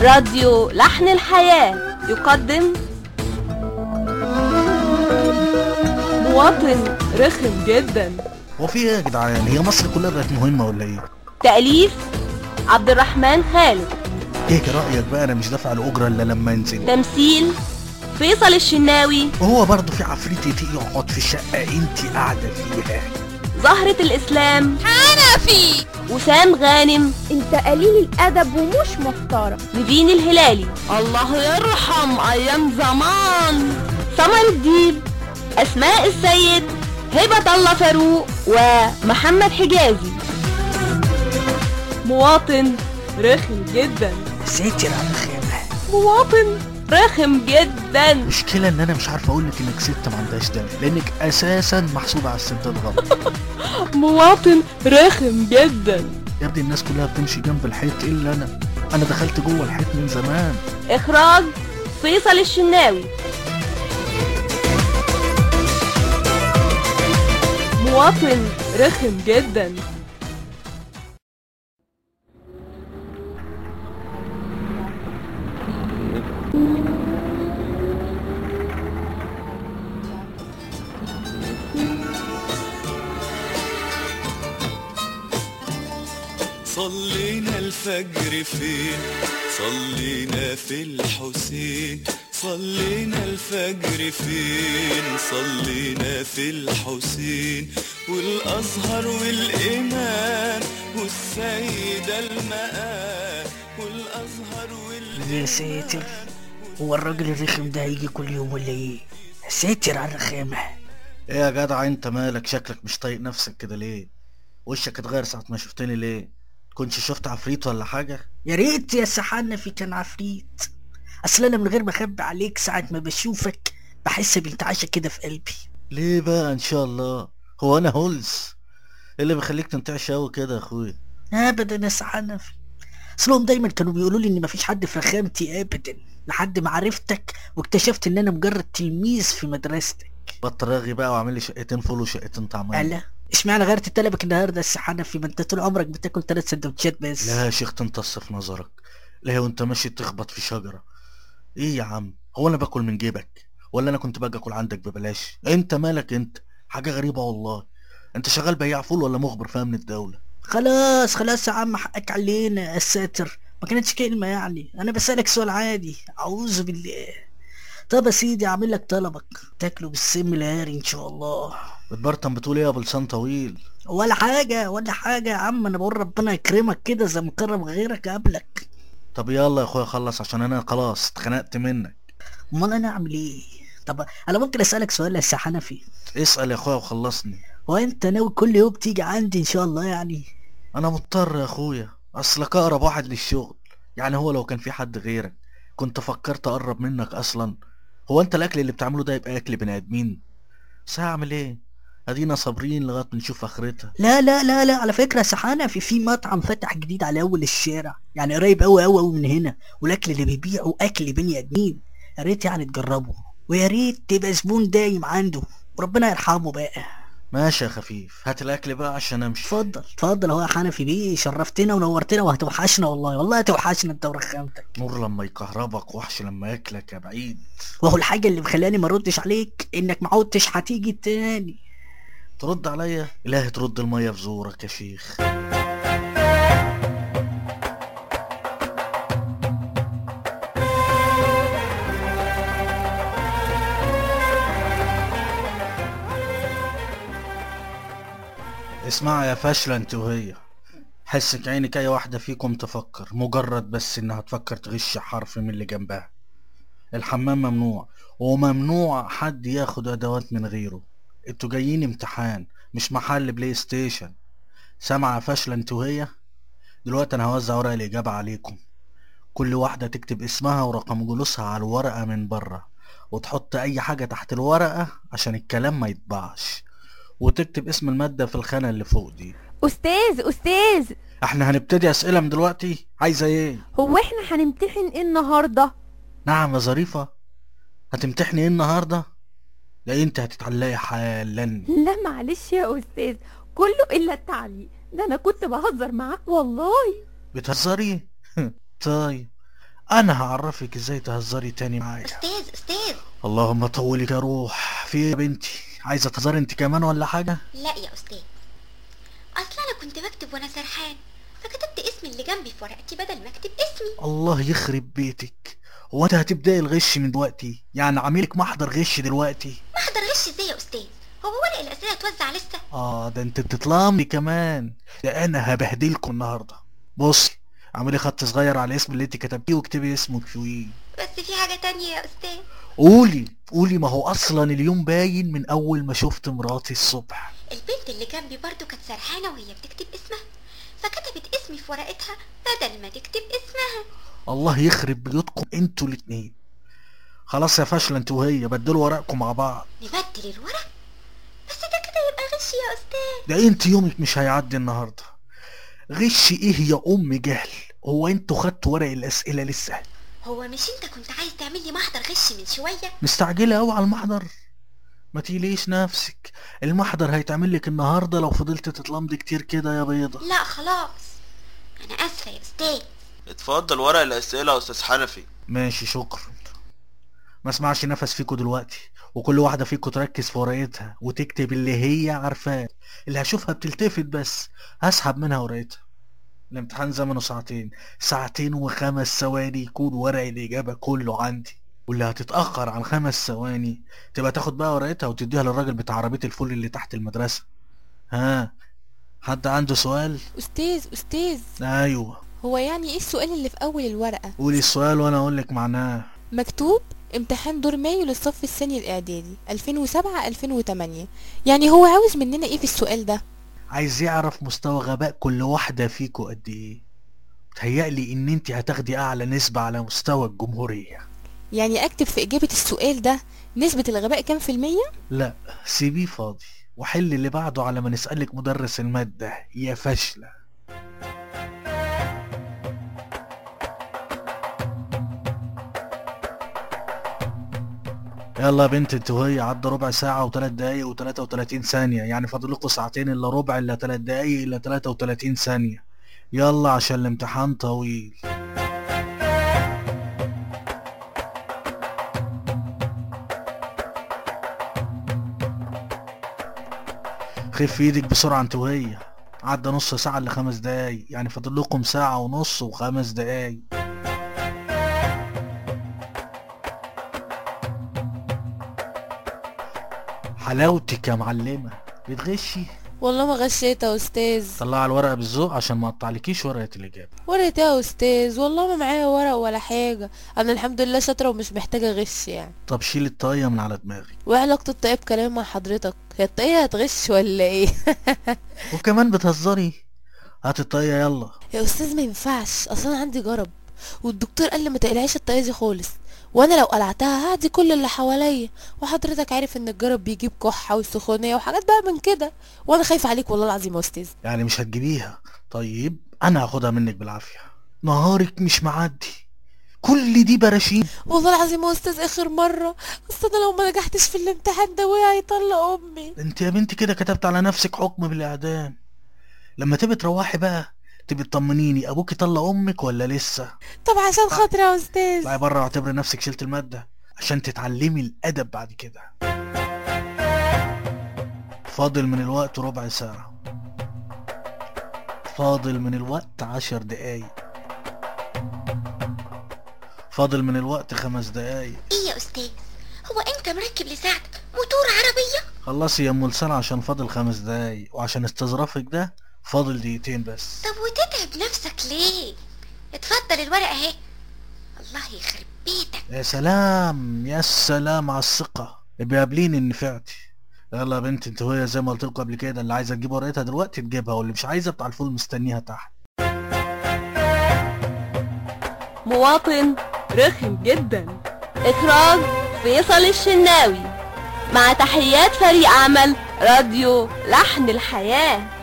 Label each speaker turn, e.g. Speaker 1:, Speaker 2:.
Speaker 1: راديو لحن الحياة يقدم مواطن رخم جدا
Speaker 2: هو في ايه يا جدعان هي مصر كلها بقت مهمه ولا ايه
Speaker 1: تأليف عبد الرحمن خالد
Speaker 2: ايه رايك بقى انا مش دافع الاجره الا لما انزل
Speaker 1: تمثيل فيصل الشناوي
Speaker 2: وهو برضه في عفريت يتي يقعد في الشقه انت قاعده فيها
Speaker 1: زهرة الإسلام
Speaker 3: حنفي
Speaker 1: وسام غانم
Speaker 3: انت قليل الادب ومش محترم
Speaker 1: نيفين الهلالي الله يرحم أيام زمان سمر الديب أسماء السيد هبة الله فاروق ومحمد حجازي مواطن رخم جدا
Speaker 2: ساتر على الخيمه
Speaker 1: مواطن رخم جدا
Speaker 2: المشكله ان انا مش عارف اقول لك انك ست ما عندهاش دم لانك اساسا محسوبه على الستات غلط
Speaker 1: مواطن رخم جدا
Speaker 2: يا ابني الناس كلها بتمشي جنب الحيط الا انا انا دخلت جوه الحيط من زمان
Speaker 1: إخراج فيصل الشناوي مواطن رخم جدا
Speaker 4: صلينا الفجر فين صلينا في الحسين صلينا الفجر فين صلينا في الحسين والأزهر والإمام والسيدة المآب والأزهر والإمام
Speaker 5: يا ساتر هو الراجل الرخم ده هيجي كل يوم ولا ايه ساتر على الرخامة
Speaker 2: ايه يا جدع انت مالك شكلك مش طايق نفسك كده ليه وشك اتغير ساعه ما شفتني ليه كنتش شفت عفريت ولا حاجه
Speaker 5: يا ريت يا سحانة في كان عفريت اصل انا من غير ما اخبي عليك ساعة ما بشوفك بحس بانتعاشة كده في قلبي
Speaker 2: ليه بقى ان شاء الله هو انا هولز ايه اللي بيخليك تنتعش قوي كده يا اخويا
Speaker 5: ابدا يا سحانة في اصلهم دايما كانوا بيقولوا لي ان مفيش حد في رخامتي ابدا لحد ما عرفتك واكتشفت ان انا مجرد تلميذ في مدرستك
Speaker 2: بطل رغي بقى وعامل لي شقتين فول وشقتين طعمين
Speaker 5: الا اشمعنى غيرت طلبك النهارده يا سحانة في ما انت طول عمرك بتاكل ثلاث سندوتشات بس
Speaker 2: لا يا شيخ تمتص في نظرك لا وانت ماشي تخبط في شجرة ايه يا عم هو انا باكل من جيبك ولا انا كنت باجي اكل عندك ببلاش انت مالك انت حاجة غريبة والله انت شغال بياع فول ولا مخبر في امن الدولة
Speaker 5: خلاص خلاص يا عم حقك علينا يا ساتر ما كانتش كلمة يعني انا بسألك سؤال عادي اعوذ بالله طب يا سيدي اعمل لك طلبك تاكله بالسم الهاري ان شاء الله
Speaker 2: بتبرطم بتقول ايه يا بلسان طويل
Speaker 5: ولا حاجة ولا حاجة يا عم انا بقول ربنا يكرمك كده زي ما كرم غيرك قبلك
Speaker 2: طب يلا يا اخويا خلص عشان انا خلاص اتخنقت منك
Speaker 5: امال انا اعمل ايه طب انا ممكن اسألك سؤال يا حنفي
Speaker 2: اسأل يا اخويا وخلصني
Speaker 5: هو انت ناوي كل يوم تيجي عندي ان شاء الله يعني
Speaker 2: انا مضطر يا اخويا اصلك اقرب واحد للشغل يعني هو لو كان في حد غيرك كنت فكرت اقرب منك اصلا هو انت الاكل اللي بتعمله ده يبقى اكل بني ادمين بس هعمل ايه ادينا صابرين لغايه ما نشوف اخرتها
Speaker 5: لا لا لا لا على فكرة سحانة في في مطعم فتح جديد على اول الشارع يعني قريب قوي قوي قوي من هنا والاكل اللي بيبيعه اكل بني ادمين يا ريت يعني تجربه ويا ريت تبقى زبون دايم عنده وربنا يرحمه بقى
Speaker 2: ماشي يا خفيف هات الاكل بقى عشان امشي
Speaker 5: اتفضل اتفضل اهو يا حنفي بيه شرفتنا ونورتنا وهتوحشنا والله والله هتوحشنا انت ورخامتك
Speaker 2: نور لما يكهربك وحش لما ياكلك يا بعيد
Speaker 5: وهو الحاجة اللي مخلاني ما ردش عليك انك ما عدتش هتيجي تاني
Speaker 2: ترد عليا الهي ترد الميه في زورك يا شيخ اسمع يا فاشلة انت وهي حسك عينك اي واحدة فيكم تفكر مجرد بس انها تفكر تغش حرف من اللي جنبها الحمام ممنوع وممنوع حد ياخد ادوات من غيره انتوا جايين امتحان مش محل بلاي ستيشن سامعة يا فاشلة انت وهي دلوقتي انا هوزع ورق الاجابة عليكم كل واحدة تكتب اسمها ورقم جلوسها على الورقة من بره وتحط اي حاجة تحت الورقة عشان الكلام ما يتباعش وتكتب اسم المادة في الخانة اللي فوق دي
Speaker 3: استاذ استاذ
Speaker 2: احنا هنبتدي اسئلة من دلوقتي عايزة ايه
Speaker 3: هو احنا هنمتحن ايه النهارده
Speaker 2: نعم يا ظريفة هتمتحني ايه النهاردة ده انت هتتعلقي حالا
Speaker 3: لا معلش يا استاذ كله الا التعليق ده انا كنت بهزر معاك والله
Speaker 2: بتهزري طيب انا هعرفك ازاي تهزري تاني معايا
Speaker 6: استاذ استاذ
Speaker 2: اللهم طولك يا روح في ايه يا بنتي عايزه تهزري انت كمان ولا حاجه
Speaker 6: لا يا استاذ اصل انا كنت بكتب وانا سرحان فكتبت اسمي اللي جنبي في ورقتي بدل ما اكتب اسمي
Speaker 2: الله يخرب بيتك هو انت هتبداي الغش من دلوقتي يعني عاملك محضر غش دلوقتي
Speaker 6: محضر غش ازاي يا استاذ هو ورق الاسئله اتوزع لسه
Speaker 2: اه ده انت بتطلعمي كمان ده انا هبهدلكم النهارده بصي اعملي خط صغير على الاسم اللي انت كتبتيه واكتبي اسمك فيه
Speaker 6: بس في حاجه تانية يا استاذ
Speaker 2: قولي قولي ما هو اصلا اليوم باين من اول ما شفت مراتي الصبح
Speaker 6: البنت اللي جنبي برضو كانت سرحانه وهي بتكتب اسمها فكتبت اسمي في ورقتها بدل ما تكتب اسمها
Speaker 2: الله يخرب بيوتكم انتوا الاتنين خلاص يا فاشله انت وهي بدلوا ورقكم مع بعض
Speaker 6: نبدل الورق بس ده كده يبقى غش يا استاذ
Speaker 2: ده انت يومك مش هيعدي النهارده غش ايه يا ام جهل هو انتوا خدتوا ورق الاسئله لسه
Speaker 6: هو مش انت كنت عايز تعمل لي محضر غش من شويه
Speaker 2: مستعجله قوي على المحضر ما تقليش نفسك المحضر هيتعمل لك النهارده لو فضلت تتلمضي كتير كده يا بيضه
Speaker 6: لا خلاص انا اسفه يا استاذ
Speaker 7: اتفضل ورق الأسئلة يا أستاذ حنفي
Speaker 2: ماشي شكرا ما اسمعش نفس فيكوا دلوقتي وكل واحدة فيكوا تركز في ورقتها وتكتب اللي هي عارفاه اللي هشوفها بتلتفت بس هسحب منها ورقتها الامتحان زمنه ساعتين ساعتين وخمس ثواني يكون ورق الإجابة كله عندي واللي هتتأخر عن خمس ثواني تبقى تاخد بقى ورقتها وتديها للراجل بتاع عربية الفول اللي تحت المدرسة ها حد عنده سؤال؟
Speaker 8: أستاذ أستاذ
Speaker 2: أيوه
Speaker 8: هو يعني إيه السؤال اللي في أول الورقة؟
Speaker 2: قولي السؤال وأنا أقولك معناه
Speaker 8: مكتوب امتحان دور مايو للصف الثاني الإعدادي 2007-2008 يعني هو عاوز مننا إيه في السؤال ده؟
Speaker 2: عايز يعرف مستوى غباء كل واحدة فيكو قد ايه متهيألي ان انت هتاخدي اعلى نسبة على مستوى الجمهورية
Speaker 8: يعني أكتب في إجابة السؤال ده نسبة الغباء كام في المية؟
Speaker 2: لا سيبيه فاضي وحل اللي بعده على ما نسألك مدرس المادة يا فاشلة يلا يا بنت انت وهي عدى ربع ساعة وثلاث دقايق وتلاتة وتلاتين ثانية يعني فاضل لكم ساعتين الا ربع الا تلات دقايق الا تلاتة وتلاتين ثانية يلا عشان الامتحان طويل خف ايدك بسرعة انت وهي عدى نص ساعة لخمس دقايق يعني فاضل لكم ساعة ونص وخمس دقايق حلاوتك يا معلمة بتغشي
Speaker 8: والله ما غشيت يا أستاذ
Speaker 2: طلع الورقة بالذوق عشان ما اقطعلكيش ورقة الإجابة
Speaker 8: ورقة إيه يا أستاذ والله ما معايا ورق ولا حاجة أنا الحمد لله شاطرة ومش محتاجة غش يعني
Speaker 2: طب شيل الطاقية من على دماغي
Speaker 8: وإيه علاقة الطاقية بكلامي مع حضرتك؟ هي الطاقية هتغش ولا إيه؟
Speaker 2: وكمان بتهزري هات الطاقية يلا
Speaker 8: يا أستاذ ما ينفعش أصل أنا عندي جرب والدكتور قال لي ما تقلعيش الطاقية دي خالص وانا لو قلعتها هعدي كل اللي حواليا وحضرتك عارف ان الجرب بيجيب كحه وسخونيه وحاجات بقى من كده وانا خايفه عليك والله العظيم يا استاذ
Speaker 2: يعني مش هتجيبيها طيب انا هاخدها منك بالعافية نهارك مش معدي كل دي براشيم
Speaker 8: والله العظيم يا استاذ اخر مره اصل انا لو ما نجحتش في الامتحان ده وقع يطلق امي
Speaker 2: انت يا بنتي كده كتبت على نفسك حكم بالاعدام لما تبي تروحي بقى تبي تطمنيني ابوكي طلق امك ولا لسه
Speaker 8: طب عشان خاطري يا استاذ
Speaker 2: اطلعي بره واعتبري نفسك شلت المادة عشان تتعلمي الادب بعد كده فاضل من الوقت ربع ساعة فاضل من الوقت عشر دقايق فاضل من الوقت خمس دقايق
Speaker 6: ايه يا استاذ هو انت مركب لساعتك موتور عربيه
Speaker 2: خلصي يا ام لسان عشان فاضل خمس دقايق وعشان استظرافك ده فاضل دقيقتين بس
Speaker 6: طب وتتعب نفسك ليه اتفضل الورقه اهي الله يخرب بيتك
Speaker 2: يا سلام يا سلام على الثقة ابقي قابليني ان نفعتي يلا يا بنت انت وهي زي ما قلت لكم قبل كده اللي عايزه تجيب ورقتها دلوقتي تجيبها واللي مش عايزه بتاع الفول مستنيها تحت
Speaker 1: مواطن رخم جدا إخراج فيصل الشناوي مع تحيات فريق عمل راديو لحن الحياة